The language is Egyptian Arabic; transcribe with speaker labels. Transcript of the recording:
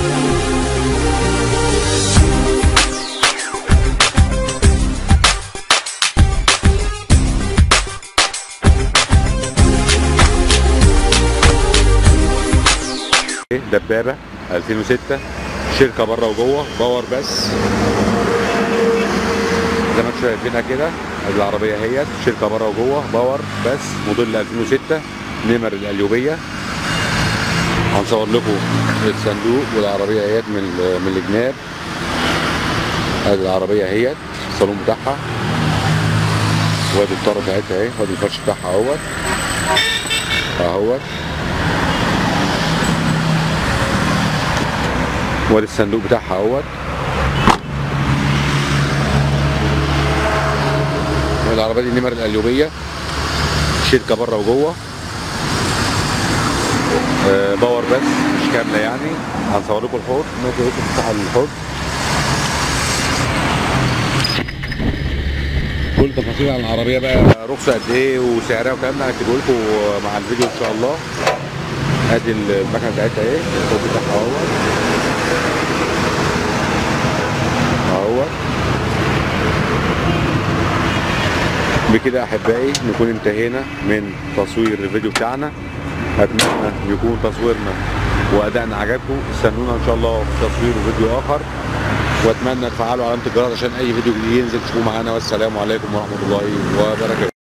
Speaker 1: دبابه 2006 شركه بره وجوه باور بس زي ما انتم شايفينها كده ادي العربيه اهيت شركه بره وجوه باور بس موديل 2006 نمر القليوبيه هنصور لكم الصندوق والعربيه اهيت من ال- من الجناب ادي العربيه اهيت الصالون بتاعها وادي الطاره بتاعتها اهي وادي الفرش بتاعها اهوت اهوت وادي الصندوق بتاعها اهوت العربيه دي نمر القليوبيه شركه بره وجوه آه، باور بس مش كامله يعني هنصور لكم الحوض نقول لكم مساحه الحوض كل تفاصيل عن العربيه بقى رخصه قد ايه وسعرها والكلام ده هكتبه لكم مع الفيديو ان شاء الله ادي المكنه بتاعتها ايه الحوض بتاعها اهوت اهوت بكده احبائي نكون انتهينا من تصوير الفيديو بتاعنا اتمنى يكون تصويرنا وادائنا عجبكم استنونا ان شاء الله في تصوير فيديو اخر واتمنى تفعلوا علامه الجرس عشان اي فيديو جديد ينزل تشوفوه معانا والسلام عليكم ورحمه الله وبركاته